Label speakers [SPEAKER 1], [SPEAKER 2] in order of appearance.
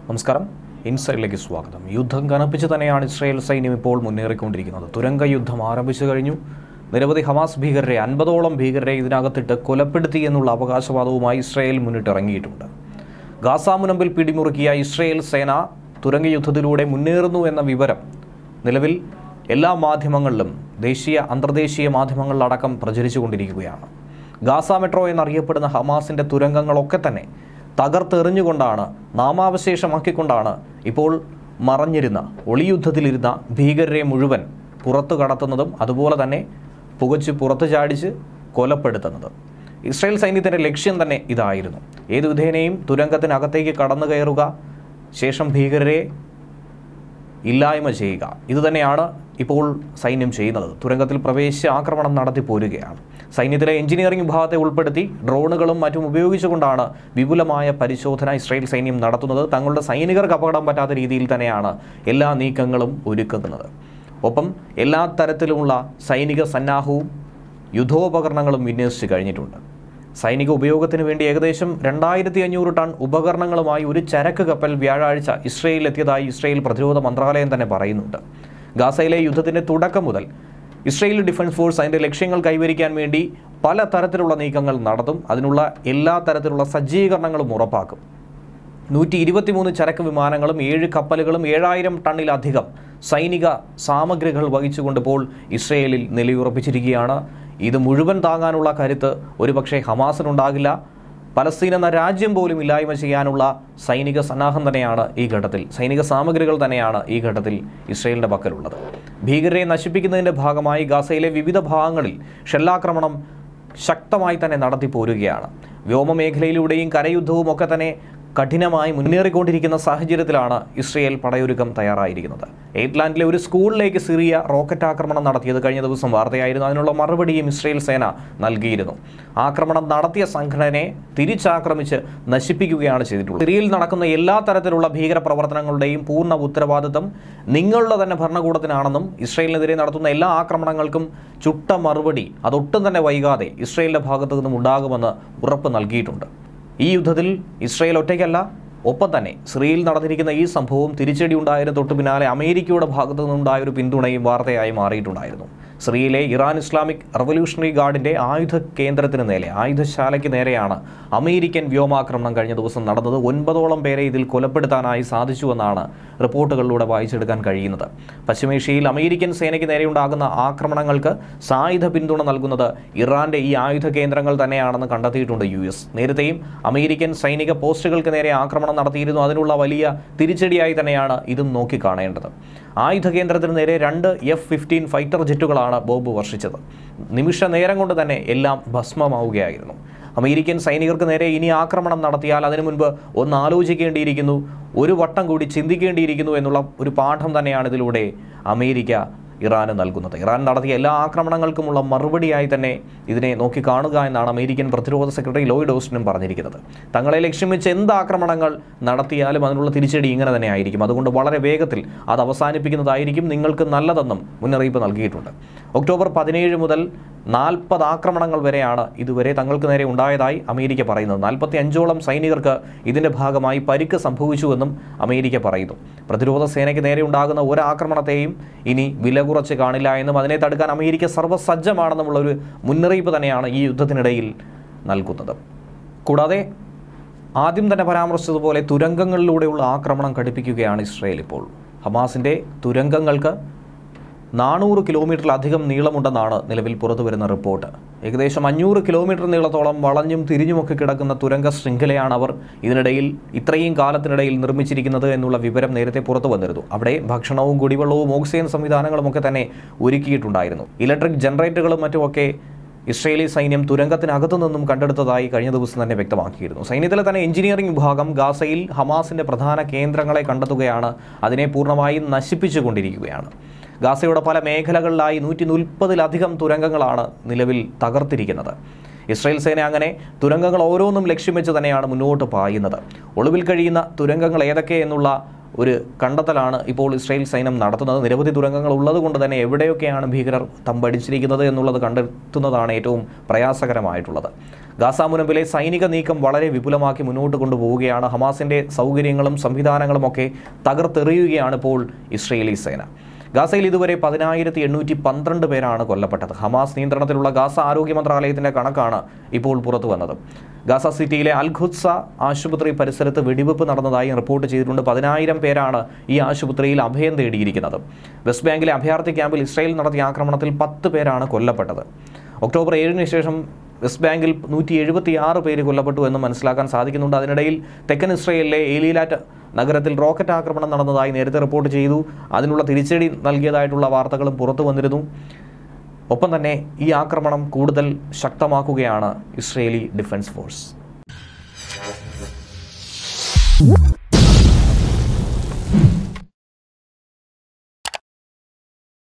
[SPEAKER 1] നമസ്കാരം ഇൻസൈഡിലേക്ക് സ്വാഗതം യുദ്ധം കനപ്പിച്ച് തന്നെയാണ് ഇസ്രായേൽ സൈന്യം ഇപ്പോൾ മുന്നേറിക്കൊണ്ടിരിക്കുന്നത് തുരങ്ക യുദ്ധം ആരംഭിച്ചു കഴിഞ്ഞു നിരവധി ഹമാസ് ഭീകരരെ അൻപതോളം ഭീകരരെ ഇതിനകത്തിട്ട് കൊലപ്പെടുത്തി എന്നുള്ള അവകാശവാദവുമായി ഇസ്രായേൽ മുന്നിട്ടിറങ്ങിയിട്ടുണ്ട് ഗാസ മുനമ്പിൽ പിടിമുറുക്കിയ ഇസ്രായേൽ സേന തുരങ്ക യുദ്ധത്തിലൂടെ മുന്നേറുന്നു എന്ന വിവരം നിലവിൽ എല്ലാ മാധ്യമങ്ങളിലും ദേശീയ അന്തർദേശീയ മാധ്യമങ്ങളിലടക്കം പ്രചരിച്ചുകൊണ്ടിരിക്കുകയാണ് ഗാസ മെട്രോ എന്നറിയപ്പെടുന്ന ഹമാസിൻ്റെ തുരങ്കങ്ങളൊക്കെ തന്നെ തകർത്തെറിഞ്ഞുകൊണ്ടാണ് നാമാവശേഷമാക്കിക്കൊണ്ടാണ് ഇപ്പോൾ മറഞ്ഞിരുന്ന ഒളിയുദ്ധത്തിലിരുന്ന ഭീകരരെ മുഴുവൻ പുറത്തു കടത്തുന്നതും അതുപോലെ തന്നെ പുകച്ച് പുറത്തു ചാടിച്ച് കൊലപ്പെടുത്തുന്നത് ഇസ്രായേൽ സൈന്യത്തിൻ്റെ ലക്ഷ്യം തന്നെ ഇതായിരുന്നു ഏതു വിധേനയും തുരങ്കത്തിനകത്തേക്ക് കടന്നു കയറുക ശേഷം ഭീകരരെ ഇല്ലായ്മ ചെയ്യുക ഇതുതന്നെയാണ് ഇപ്പോൾ സൈന്യം ചെയ്യുന്നത് തുരങ്കത്തിൽ പ്രവേശിച്ച് ആക്രമണം നടത്തി പോരുകയാണ് സൈന്യത്തിലെ എഞ്ചിനീയറിംഗ് വിഭാഗത്തെ ഉൾപ്പെടുത്തി ഡ്രോണുകളും മറ്റും ഉപയോഗിച്ചുകൊണ്ടാണ് വിപുലമായ പരിശോധന ഇസ്രായേൽ സൈന്യം നടത്തുന്നത് തങ്ങളുടെ സൈനികർക്ക് അപകടം പറ്റാത്ത രീതിയിൽ തന്നെയാണ് എല്ലാ നീക്കങ്ങളും ഒരുക്കുന്നത് ഒപ്പം എല്ലാ തരത്തിലുമുള്ള സൈനിക സന്നാഹവും യുദ്ധോപകരണങ്ങളും വിന്യസിച്ച് കഴിഞ്ഞിട്ടുണ്ട് സൈനിക ഉപയോഗത്തിന് വേണ്ടി ഏകദേശം രണ്ടായിരത്തി അഞ്ഞൂറ് ടൺ ഉപകരണങ്ങളുമായി ഒരു ചരക്ക് കപ്പൽ വ്യാഴാഴ്ച ഇസ്രയേലിൽ എത്തിയതായി ഇസ്രയേൽ പ്രതിരോധ മന്ത്രാലയം തന്നെ പറയുന്നുണ്ട് ഗാസയിലെ യുദ്ധത്തിന്റെ തുടക്കം മുതൽ ഇസ്രയേൽ ഡിഫൻസ് ഫോഴ്സ് അതിൻ്റെ ലക്ഷ്യങ്ങൾ കൈവരിക്കാൻ വേണ്ടി പല തരത്തിലുള്ള നീക്കങ്ങൾ നടത്തും അതിനുള്ള എല്ലാ തരത്തിലുള്ള സജ്ജീകരണങ്ങളും ഉറപ്പാക്കും നൂറ്റി ഇരുപത്തിമൂന്ന് ചരക്ക് വിമാനങ്ങളും ഏഴ് കപ്പലുകളും ഏഴായിരം ടണ്ണിലധികം സൈനിക സാമഗ്രികൾ വഹിച്ചുകൊണ്ട് ഇപ്പോൾ ഇസ്രയേലിൽ നിലയുറപ്പിച്ചിരിക്കുകയാണ് ഇത് മുഴുവൻ താങ്ങാനുള്ള കരുത്ത് ഒരുപക്ഷെ ഹമാസിനുണ്ടാകില്ല പലസ്തീൻ എന്ന രാജ്യം പോലും ഇല്ലായ്മ ചെയ്യാനുള്ള സൈനിക സന്നാഹം തന്നെയാണ് ഈ ഘട്ടത്തിൽ സൈനിക സാമഗ്രികൾ തന്നെയാണ് ഈ ഘട്ടത്തിൽ ഇസ്രയേലിൻ്റെ പക്കലുള്ളത് ഭീകരരെ നശിപ്പിക്കുന്നതിൻ്റെ ഭാഗമായി ഗാസയിലെ വിവിധ ഭാഗങ്ങളിൽ ഷെല്ലാക്രമണം ശക്തമായി തന്നെ നടത്തി പോരുകയാണ് വ്യോമമേഖലയിലൂടെയും കരയുദ്ധവും ഒക്കെ തന്നെ കഠിനമായി മുന്നേറിക്കൊണ്ടിരിക്കുന്ന സാഹചര്യത്തിലാണ് ഇസ്രയേൽ പടയൊരുക്കം തയ്യാറായിരിക്കുന്നത് എയ്റ്റ്ലാൻഡിലെ ഒരു സ്കൂളിലേക്ക് സിറിയ റോക്കറ്റ് ആക്രമണം നടത്തിയത് കഴിഞ്ഞ ദിവസം വാർത്തയായിരുന്നു അതിനുള്ള മറുപടിയും ഇസ്രയേൽ സേന നൽകിയിരുന്നു ആക്രമണം നടത്തിയ സംഘടനയെ തിരിച്ചാക്രമിച്ച് നശിപ്പിക്കുകയാണ് ചെയ്തിട്ടുള്ളത് സിറിയയിൽ നടക്കുന്ന എല്ലാ തരത്തിലുള്ള ഭീകര പ്രവർത്തനങ്ങളുടെയും പൂർണ്ണ ഉത്തരവാദിത്തം നിങ്ങളുടെ തന്നെ ഭരണകൂടത്തിനാണെന്നും ഇസ്രയേലിനെതിരെ നടത്തുന്ന എല്ലാ ആക്രമണങ്ങൾക്കും ചുട്ട മറുപടി അതൊട്ടും തന്നെ വൈകാതെ ഇസ്രയേലിൻ്റെ ഭാഗത്തു നിന്നും ഉണ്ടാകുമെന്ന് ഉറപ്പ് നൽകിയിട്ടുണ്ട് ഈ യുദ്ധത്തിൽ ഇസ്രയേൽ ഒറ്റയ്ക്കല്ല ഒപ്പം തന്നെ സിറിയയിൽ നടന്നിരിക്കുന്ന ഈ സംഭവം തിരിച്ചടി ഉണ്ടായതിന് തൊട്ടു പിന്നാലെ അമേരിക്കയുടെ ഭാഗത്തു നിന്നുണ്ടായ ഒരു പിന്തുണയും വാർത്തയായി മാറിയിട്ടുണ്ടായിരുന്നു സിറിയയിലെ ഇറാൻ ഇസ്ലാമിക് റവല്യൂഷണറി ഗാർഡിൻ്റെ ആയുധ കേന്ദ്രത്തിന് നേരെ ആയുധശാലയ്ക്ക് നേരെയാണ് അമേരിക്കൻ വ്യോമാക്രമണം കഴിഞ്ഞ ദിവസം നടന്നത് ഒൻപതോളം പേരെ ഇതിൽ കൊലപ്പെടുത്താനായി സാധിച്ചുവെന്നാണ് റിപ്പോർട്ടുകളിലൂടെ വായിച്ചെടുക്കാൻ കഴിയുന്നത് പശ്ചിമേഷ്യയിൽ അമേരിക്കൻ സേനയ്ക്ക് നേരെയുണ്ടാകുന്ന ആക്രമണങ്ങൾക്ക് സായുധ പിന്തുണ നൽകുന്നത് ഇറാന്റെ ഈ ആയുധ കേന്ദ്രങ്ങൾ തന്നെയാണെന്ന് കണ്ടെത്തിയിട്ടുണ്ട് യു എസ് നേരത്തെയും അമേരിക്കൻ സൈനിക പോസ്റ്റുകൾക്ക് നേരെ ആക്രമണം നടത്തിയിരുന്നു അതിനുള്ള വലിയ തിരിച്ചടിയായി തന്നെയാണ് ഇതും നോക്കിക്കാണേണ്ടത് ആയുധ കേന്ദ്രത്തിന് നേരെ രണ്ട് എഫ് ഫിഫ്റ്റീൻ ഫൈറ്റർ ജെറ്റുകളാണ് ബോംബ് വർഷിച്ചത് നിമിഷ നേരം കൊണ്ട് തന്നെ എല്ലാം ഭസ്മമാവുകയായിരുന്നു അമേരിക്കൻ സൈനികർക്ക് നേരെ ഇനി ആക്രമണം നടത്തിയാൽ അതിനു മുൻപ് ഒന്ന് ആലോചിക്കേണ്ടിയിരിക്കുന്നു ഒരു വട്ടം കൂടി ചിന്തിക്കേണ്ടിയിരിക്കുന്നു എന്നുള്ള ഒരു പാഠം തന്നെയാണ് ഇതിലൂടെ അമേരിക്ക ഇറാന് നൽകുന്നത് ഇറാൻ നടത്തിയ എല്ലാ ആക്രമണങ്ങൾക്കുമുള്ള മറുപടിയായി തന്നെ ഇതിനെ നോക്കിക്കാണുക എന്നാണ് അമേരിക്കൻ പ്രതിരോധ സെക്രട്ടറി ലോയിഡ് ഓസ്റ്റിനും പറഞ്ഞിരിക്കുന്നത് തങ്ങളെ ലക്ഷ്യം വെച്ച് എന്ത് ആക്രമണങ്ങൾ നടത്തിയാലും അതിനുള്ള തിരിച്ചടി ഇങ്ങനെ തന്നെ ആയിരിക്കും അതുകൊണ്ട് വളരെ വേഗത്തിൽ അത് അവസാനിപ്പിക്കുന്നതായിരിക്കും നിങ്ങൾക്ക് നല്ലതെന്നും മുന്നറിയിപ്പ് നൽകിയിട്ടുണ്ട് ഒക്ടോബർ പതിനേഴ് മുതൽ നാൽപ്പത് ആക്രമണങ്ങൾ വരെയാണ് ഇതുവരെ തങ്ങൾക്ക് നേരെ ഉണ്ടായതായി അമേരിക്ക പറയുന്നത് നാൽപ്പത്തി അഞ്ചോളം സൈനികർക്ക് ഇതിൻ്റെ ഭാഗമായി പരിക്ക് സംഭവിച്ചുവെന്നും അമേരിക്ക പറയുന്നു പ്രതിരോധ സേനയ്ക്ക് നേരെ ഉണ്ടാകുന്ന ഒരാക്രമണത്തെയും ഇനി വില കുറച്ച് കാണില്ല എന്നും അതിനെ തടുക്കാൻ അമേരിക്ക സർവ്വസജ്ജമാണെന്നുമുള്ള ഒരു മുന്നറിയിപ്പ് തന്നെയാണ് ഈ യുദ്ധത്തിനിടയിൽ നൽകുന്നത് കൂടാതെ ആദ്യം തന്നെ പരാമർശിച്ചതുപോലെ തുരങ്കങ്ങളിലൂടെയുള്ള ആക്രമണം ഘടിപ്പിക്കുകയാണ് ഇസ്രയേൽ ഇപ്പോൾ ഹമാസിൻ്റെ തുരങ്കങ്ങൾക്ക് നാനൂറ് കിലോമീറ്ററിലധികം നീളമുണ്ടെന്നാണ് നിലവിൽ പുറത്തു വരുന്ന റിപ്പോർട്ട് ഏകദേശം അഞ്ഞൂറ് കിലോമീറ്റർ നീളത്തോളം വളഞ്ഞും തിരിഞ്ഞുമൊക്കെ കിടക്കുന്ന തുരങ്ക ശൃംഖലയാണ് അവർ ഇതിനിടയിൽ ഇത്രയും കാലത്തിനിടയിൽ നിർമ്മിച്ചിരിക്കുന്നത് എന്നുള്ള വിവരം നേരത്തെ പുറത്തു വന്നിരുന്നു അവിടെ ഭക്ഷണവും കുടിവെള്ളവും ഓക്സിജൻ സംവിധാനങ്ങളും ഒക്കെ തന്നെ ഒരുക്കിയിട്ടുണ്ടായിരുന്നു ഇലക്ട്രിക് ജനറേറ്ററുകളും മറ്റുമൊക്കെ ഇസ്രയേലി സൈന്യം തുരങ്കത്തിനകത്തു നിന്നും കണ്ടെടുത്തതായി കഴിഞ്ഞ ദിവസം തന്നെ വ്യക്തമാക്കിയിരുന്നു സൈന്യത്തിലെ തന്നെ എഞ്ചിനീയറിംഗ് വിഭാഗം ഗാസയിൽ ഹമാസിന്റെ പ്രധാന കേന്ദ്രങ്ങളെ കണ്ടെത്തുകയാണ് അതിനെ പൂർണ്ണമായും നശിപ്പിച്ചുകൊണ്ടിരിക്കുകയാണ് ഗാസയുടെ പല മേഖലകളിലായി നൂറ്റി മുപ്പതിലധികം തുരങ്കങ്ങളാണ് നിലവിൽ തകർത്തിരിക്കുന്നത് ഇസ്രായേൽ സേന അങ്ങനെ തുരങ്കങ്ങൾ ഓരോന്നും ലക്ഷ്യം വെച്ച് തന്നെയാണ് മുന്നോട്ട് പായുന്നത് ഒളിവിൽ കഴിയുന്ന തുരങ്കങ്ങൾ ഏതൊക്കെ എന്നുള്ള ഒരു കണ്ടെത്തലാണ് ഇപ്പോൾ ഇസ്രായേൽ സൈന്യം നടത്തുന്നത് നിരവധി തുരങ്കങ്ങൾ ഉള്ളതുകൊണ്ട് തന്നെ എവിടെയൊക്കെയാണ് ഭീകരർ തമ്പടിച്ചിരിക്കുന്നത് എന്നുള്ളത് കണ്ടെത്തുന്നതാണ് ഏറ്റവും പ്രയാസകരമായിട്ടുള്ളത് ഗാസ മുനമ്പിലെ സൈനിക നീക്കം വളരെ വിപുലമാക്കി മുന്നോട്ട് കൊണ്ടുപോവുകയാണ് ഹമാസിൻ്റെ സൗകര്യങ്ങളും സംവിധാനങ്ങളും ഒക്കെ തകർത്തെറിയുകയാണ് ഇപ്പോൾ ഇസ്രയേലി സേന ഗാസയിൽ ഇതുവരെ പതിനായിരത്തി എണ്ണൂറ്റി പന്ത്രണ്ട് പേരാണ് കൊല്ലപ്പെട്ടത് ഹമാസ് നിയന്ത്രണത്തിലുള്ള ഗാസ ആരോഗ്യ മന്ത്രാലയത്തിന്റെ കണക്കാണ് ഇപ്പോൾ പുറത്തു വന്നത് ഗാസ സിറ്റിയിലെ അൽഖുദ്സ ആശുപത്രി പരിസരത്ത് വെടിവെപ്പ് നടന്നതായി റിപ്പോർട്ട് ചെയ്തിട്ടുണ്ട് പതിനായിരം പേരാണ് ഈ ആശുപത്രിയിൽ അഭയം തേടിയിരിക്കുന്നത് വെസ്റ്റ് ബാങ്കിലെ അഭയാർത്ഥി ക്യാമ്പിൽ ഇസ്രായേൽ നടത്തിയ ആക്രമണത്തിൽ പത്ത് പേരാണ് കൊല്ലപ്പെട്ടത് ഒക്ടോബർ ഏഴിന് ശേഷം വെസ്റ്റ് ബാങ്കിൽ നൂറ്റി എഴുപത്തി ആറ് പേര് കൊല്ലപ്പെട്ടു എന്ന് മനസ്സിലാക്കാൻ സാധിക്കുന്നുണ്ട് അതിനിടയിൽ തെക്കൻ ഇസ്രയേലിലെ ഏലിയിലാറ്റ് നഗരത്തിൽ റോക്കറ്റ് ആക്രമണം നടന്നതായി നേരത്തെ റിപ്പോർട്ട് ചെയ്തു അതിനുള്ള തിരിച്ചടി നൽകിയതായിട്ടുള്ള വാർത്തകളും പുറത്തു വന്നിരുന്നു ഒപ്പം തന്നെ ഈ ആക്രമണം കൂടുതൽ ശക്തമാക്കുകയാണ് ഇസ്രയേലി ഡിഫൻസ് ഫോഴ്സ്